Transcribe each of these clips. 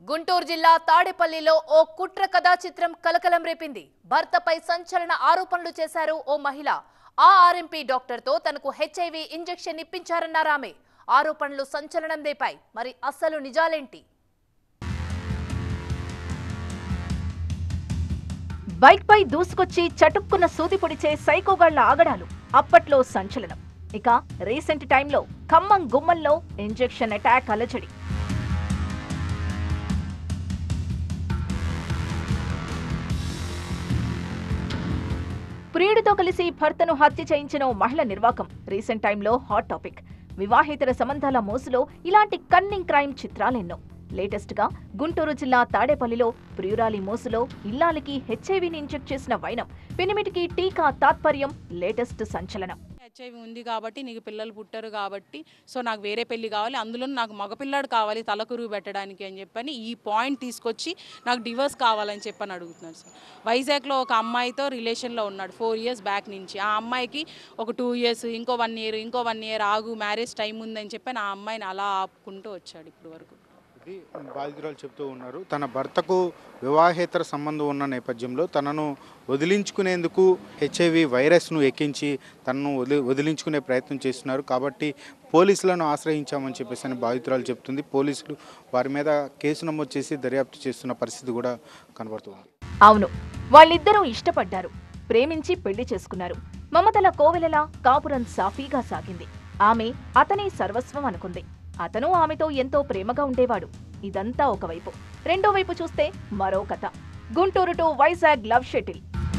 గుంటూరు జిల్లా తాడేపల్లిలో ఓ కుట్ర కథా చిత్రం కలకలం రేపింది భర్తపై సంచలన ఆరోపణలు చేశారు ఓ మహిళ ఆ ఆర్ఎంపీ డాక్టర్తో తనకు హెచ్ఐవి ఇంజెక్షన్ ఇప్పించారన్నారామె ఆరోపణలు సంచలనం రేపాయి మరి అసలు నిజాలేంటి బైక్ పై దూసుకొచ్చి చటుక్కున సూది పొడిచే సైకోగాళ్ల ఆగడాలు అప్పట్లో సంచలనం ఇక రీసెంట్ టైంలో ఖమ్మం గుమ్మంలో ఇంజెక్షన్ అటాక్ అలజడి ప్రియుడితో కలిసి భర్తను హత్య చేయించిన ఓ మహిళ నిర్వాకం రీసెంట్ టైంలో హాట్ టాపిక్ వివాహేతర సంబంధాల మోసులో ఇలాంటి కన్నింగ్ క్రైమ్ చిత్రాలెన్నో లేటెస్ట్ గా గుంటూరు జిల్లా తాడేపల్లిలో ప్రియురాలి మోసులో ఇల్లాలికి హెచ్ఐవిని ఇంజెక్ట్ చేసిన వైనం పెనిమిటికి టీకా తాత్పర్యం లేటెస్ట్ సంచలనం హెచ్ఐవి ఉంది కాబట్టి నీకు పిల్లలు పుట్టారు కాబట్టి సో నాకు వేరే పెళ్లి కావాలి అందులో నాకు మగపిల్లాడు కావాలి తలకురుగు పెట్టడానికి అని చెప్పని ఈ పాయింట్ తీసుకొచ్చి నాకు డివోర్స్ కావాలని చెప్పని అడుగుతున్నాడు సార్ వైజాగ్లో ఒక అమ్మాయితో రిలేషన్లో ఉన్నాడు ఫోర్ ఇయర్స్ బ్యాక్ నుంచి ఆ అమ్మాయికి ఒక టూ ఇయర్స్ ఇంకో వన్ ఇయర్ ఇంకో వన్ ఇయర్ ఆగు మ్యారేజ్ టైం ఉందని చెప్పి ఆ అమ్మాయిని అలా ఆపుకుంటూ వచ్చాడు ఇప్పుడు వరకు ఇది బాధితురాలు చెప్తూ ఉన్నారు తన భర్తకు వివాహేతర సంబంధం ఉన్న నేపథ్యంలో తనను వదిలించుకునేందుకు హెచ్ఐవి వైరస్ను ఎక్కించి తనను వదిలి వదిలించుకునే ప్రయత్నం చేస్తున్నారు కాబట్టి పోలీసులను ఆశ్రయించామని చెప్పేసి అని బాధితురాలు చెప్తుంది పోలీసులు వారి మీద కేసు నమోదు చేసి దర్యాప్తు చేస్తున్న పరిస్థితి కూడా కనబడుతుంది అవును వాళ్ళిద్దరూ ఇష్టపడ్డారు ప్రేమించి పెళ్లి చేసుకున్నారు మమతల కోవెలలా కాపురం సాఫీగా సాగింది ఆమె అతని సర్వస్వం అనుకుంది అతను ఆమెతో ఎంతో ప్రేమగా ఉండేవాడు ఇదంతా ఒకవైపు రెండో వైపు చూస్తే మరో కథ Guntur to Vizag love shuttle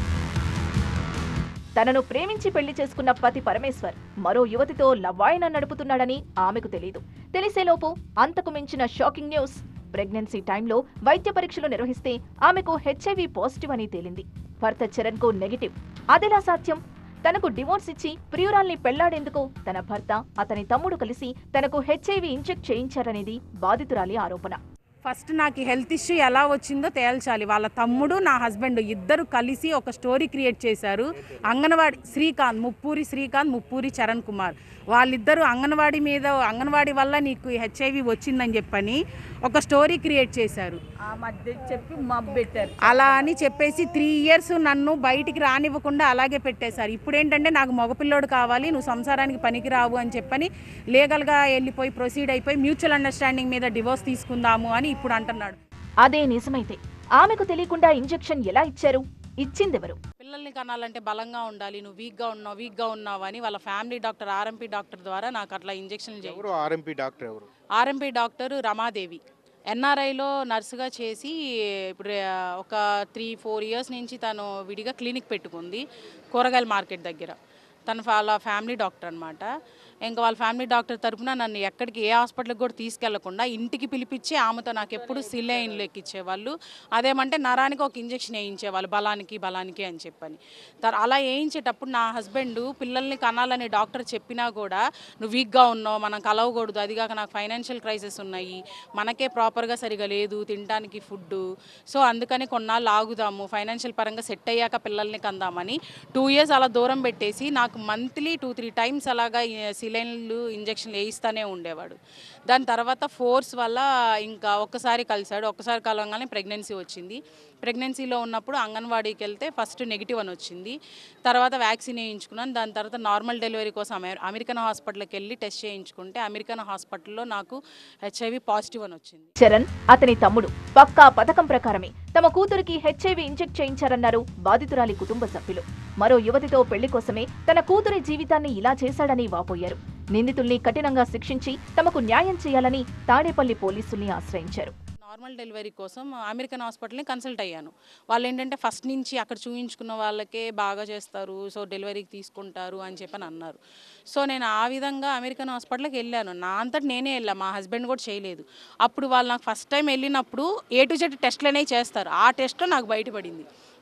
తనను ప్రేమించి పెళ్లి చేసుకున్న పతి పరమేశ్వర్ మరో యువతితో లవ్వాయన నడుపుతున్నాడని ఆమెకు తెలియదు తెలిసేలోపు అంతకు మించిన షాకింగ్ న్యూస్ ప్రెగ్నెన్సీ టైంలో వైద్య పరీక్షలు నిర్వహిస్తే ఆమెకు హెచ్ఐవి పాజిటివ్ అని తేలింది భర్త చరణ్ కు నెగిటివ్ అదెలా సాధ్యం తనకు డివోర్స్ ఇచ్చి ప్రియురాల్ని పెళ్లాడేందుకు తన భర్త అతని తమ్ముడు కలిసి తనకు హెచ్ఐవి ఇంజెక్ట్ చేయించారనేది బాధితురాలి ఆరోపణ ఫస్ట్ నాకు హెల్త్ ఇష్యూ ఎలా వచ్చిందో తేల్చాలి వాళ్ళ తమ్ముడు నా హస్బెండ్ ఇద్దరు కలిసి ఒక స్టోరీ క్రియేట్ చేశారు అంగన్వాడి శ్రీకాంత్ ముప్పూరి శ్రీకాంత్ ముప్పూరి చరణ్ కుమార్ వాళ్ళిద్దరూ అంగన్వాడి మీద అంగన్వాడి వల్ల నీకు హెచ్ఐవి వచ్చిందని చెప్పని ఒక స్టోరీ క్రియేట్ చేశారు ఆ మధ్య చెప్పి మబ్బు పెట్టారు అలా అని చెప్పేసి త్రీ ఇయర్స్ నన్ను బయటికి రానివ్వకుండా అలాగే పెట్టేశారు ఇప్పుడు ఏంటంటే నాకు మగపిల్లోడు కావాలి నువ్వు సంసారానికి పనికిరావు అని చెప్పని లీగల్గా వెళ్ళిపోయి ప్రొసీడ్ అయిపోయి మ్యూచువల్ అండర్స్టాండింగ్ మీద డివోర్స్ తీసుకుందాము అని ఇప్పుడు అంటున్నాడు అదే నిజమైతే ఆమెకు తెలియకుండా ఇంజెక్షన్ ఎలా ఇచ్చారు ఇచ్చిందెవరు పిల్లల్ని కనాలంటే బలంగా ఉండాలి నువ్వు వీక్గా ఉన్నావు వీక్గా ఉన్నావు అని వాళ్ళ ఫ్యామిలీ డాక్టర్ ఆర్ఎంపీ డాక్టర్ ద్వారా నాకు అట్లా ఇంజెక్షన్లు చేయి ఎవరు ఆర్ఎంపీ డాక్టర్ ఎవరు ఆర్ఎంపీ డాక్టర్ రమాదేవి ఎన్ఆర్ఐలో నర్సుగా చేసి ఇప్పుడు ఆ, ఒక త్రీ ఫోర్ ఇయర్స్ నుంచి తను విడిగా క్లినిక్ పెట్టుకుంది కూరగాయల మార్కెట్ దగ్గర తన వాళ్ళ ఫ్యామిలీ డాక్టర్ అనమాట ఇంకా వాళ్ళ ఫ్యామిలీ డాక్టర్ తరపున నన్ను ఎక్కడికి ఏ హాస్పిటల్కి కూడా తీసుకెళ్లకుండా ఇంటికి పిలిపించి ఆమెతో నాకు ఎప్పుడు సిలైన్లు ఎక్కించేవాళ్ళు అదేమంటే నరానికి ఒక ఇంజెక్షన్ వేయించేవాళ్ళు బలానికి బలానికి అని చెప్పని తర్ అలా వేయించేటప్పుడు నా హస్బెండ్ పిల్లల్ని కనాలని డాక్టర్ చెప్పినా కూడా నువ్వు వీక్గా ఉన్నావు మనం కలవకూడదు అది కాక నాకు ఫైనాన్షియల్ క్రైసిస్ ఉన్నాయి మనకే ప్రాపర్గా సరిగా లేదు తినడానికి ఫుడ్ సో అందుకని కొన్నాళ్ళు ఆగుదాము ఫైనాన్షియల్ పరంగా సెట్ అయ్యాక పిల్లల్ని కందామని టూ ఇయర్స్ అలా దూరం పెట్టేసి నాకు మంత్లీ టూ త్రీ టైమ్స్ అలాగా సిలైన్లు ఇంజక్షన్లు వేయిస్తూనే ఉండేవాడు దాని తర్వాత ఫోర్స్ వల్ల ఇంకా ఒక్కసారి కలిశాడు ఒక్కసారి కలవగానే ప్రెగ్నెన్సీ వచ్చింది ప్రెగ్నెన్సీలో ఉన్నప్పుడు అంగన్వాడీకి వెళ్తే ఫస్ట్ నెగిటివ్ అని వచ్చింది తర్వాత వ్యాక్సిన్ వేయించుకున్నాను దాని తర్వాత నార్మల్ డెలివరీ కోసం అమె- అమెరికన్ హాస్పిటల్కి వెళ్ళి టెస్ట్ చేయించుకుంటే అమెరికన్ హాస్పిటల్లో నాకు హెచ్ఐవి పాజిటివ్ అని వచ్చింది చరణ్ అతని తమ్ముడు పక్కా పథకం ప్రకారమే తమ కూతురికి హెచ్ఐవి ఇంజెక్ట్ చేయించారన్నారు బాధితురాలి కుటుంబ సభ్యులు మరో యువతితో పెళ్లి కోసమే తన కూతురి జీవితాన్ని ఇలా చేశాడని వాపోయారు నిందితుల్ని కఠినంగా శిక్షించి తమకు న్యాయం చేయాలని తాడేపల్లి పోలీసుల్ని ఆశ్రయించారు నార్మల్ డెలివరీ కోసం అమెరికన్ హాస్పిటల్ని కన్సల్ట్ అయ్యాను వాళ్ళు ఏంటంటే ఫస్ట్ నుంచి అక్కడ చూయించుకున్న వాళ్ళకే బాగా చేస్తారు సో డెలివరీకి తీసుకుంటారు అని చెప్పని అన్నారు సో నేను ఆ విధంగా అమెరికన్ హాస్పిటల్కి వెళ్ళాను నా అంతటి నేనే వెళ్ళాను మా హస్బెండ్ కూడా చేయలేదు అప్పుడు వాళ్ళు నాకు ఫస్ట్ టైం వెళ్ళినప్పుడు ఏ టు జెడ్ టెస్ట్లు అనేవి చేస్తారు ఆ టెస్ట్లో నాకు బయటపడింది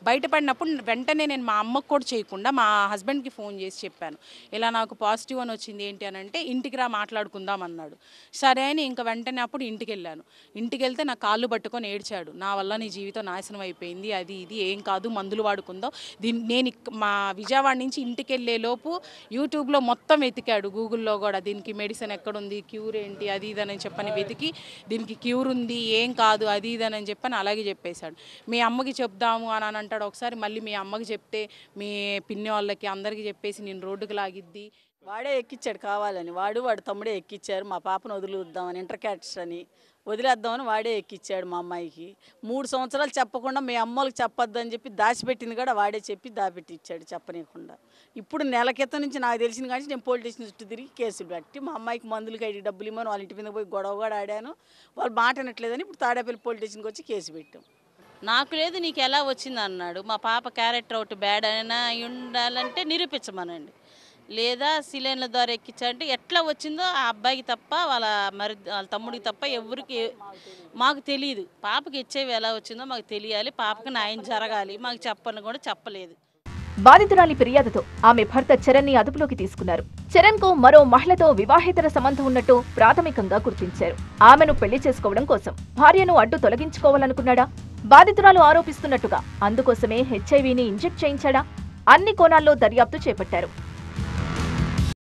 బయటపడినప్పుడు వెంటనే నేను మా అమ్మకు కూడా చేయకుండా మా హస్బెండ్కి ఫోన్ చేసి చెప్పాను ఇలా నాకు పాజిటివ్ అని వచ్చింది ఏంటి అని అంటే ఇంటికి రా మాట్లాడుకుందాం అన్నాడు సరే అని ఇంకా వెంటనే అప్పుడు ఇంటికి వెళ్ళాను ఇంటికి వెళ్తే నా కాళ్ళు పట్టుకొని ఏడ్చాడు నా వల్ల నీ జీవితం నాశనం అయిపోయింది అది ఇది ఏం కాదు మందులు వాడుకుందాం దీన్ని నేను ఇక్- మా విజయవాడ నుంచి ఇంటికి వెళ్ళే లోపు యూట్యూబ్లో మొత్తం వెతికాడు గూగుల్లో కూడా దీనికి మెడిసిన్ ఎక్కడుంది క్యూర్ ఏంటి అది ఇది అని చెప్పని వెతికి దీనికి క్యూర్ ఉంది ఏం కాదు అది ఇది అని చెప్పని అలాగే చెప్పేశాడు మీ అమ్మకి చెప్దాము అని అని అంటాడు ఒకసారి మళ్ళీ మీ అమ్మకి చెప్తే మీ పిన్ని వాళ్ళకి అందరికీ చెప్పేసి నేను రోడ్డుకి లాగిద్ది వాడే ఎక్కిచ్చాడు కావాలని వాడు వాడు తమ్ముడే ఎక్కిచ్చారు మా పాపను వదిలేద్దామని ఇంటర్ క్యాట్స్ అని వదిలేద్దామని వాడే ఎక్కిచ్చాడు మా అమ్మాయికి మూడు సంవత్సరాలు చెప్పకుండా మీ అమ్మోళ్ళకి చెప్పొద్దు అని చెప్పి దాచిపెట్టింది కూడా వాడే చెప్పి దాపెట్టి ఇచ్చాడు చెప్పనీయకుండా ఇప్పుడు నెల క్రితం నుంచి నాకు తెలిసిన కానీ నేను పోలీస్ స్టేషన్ చుట్టూ తిరిగి కేసులు పెట్టి మా అమ్మాయికి మందులకి ఐడి డబ్బులు ఇమ్మని వాళ్ళ ఇంటి మీద పోయి గొడవ కూడా ఆడాను వాళ్ళు మాట అనట్లేదని ఇప్పుడు తాడేపల్లి పోలీస్ స్టేషన్కి వచ్చి కేసు పెట్టాం నాకు లేదు నీకు ఎలా వచ్చింది అన్నాడు మా పాప క్యారెక్టర్ ఒకటి బ్యాడ్ అయినా అయి ఉండాలంటే నిరూపించమనండి లేదా సిలిండర్ ద్వారా ఎక్కించాలంటే ఎట్లా వచ్చిందో ఆ అబ్బాయికి తప్ప వాళ్ళ మరి వాళ్ళ తమ్ముడికి తప్ప ఎవరికి మాకు తెలియదు పాపకి హెచ్ఐవి ఎలా వచ్చిందో మాకు తెలియాలి పాపకి న్యాయం జరగాలి మాకు చెప్పని కూడా చెప్పలేదు బాధితురాలి ఫిర్యాదుతో ఆమె భర్త చరణ్ ని అదుపులోకి తీసుకున్నారు చరణ్ కు మరో మహిళతో వివాహేతర సంబంధం ఉన్నట్టు ప్రాథమికంగా గుర్తించారు ఆమెను పెళ్లి చేసుకోవడం కోసం భార్యను అడ్డు తొలగించుకోవాలనుకున్నాడా బాధితురాలు ఆరోపిస్తున్నట్టుగా అందుకోసమే హెచ్ఐవిని ఇంజెక్ట్ చేయించాడా అన్ని కోణాల్లో దర్యాప్తు చేపట్టారు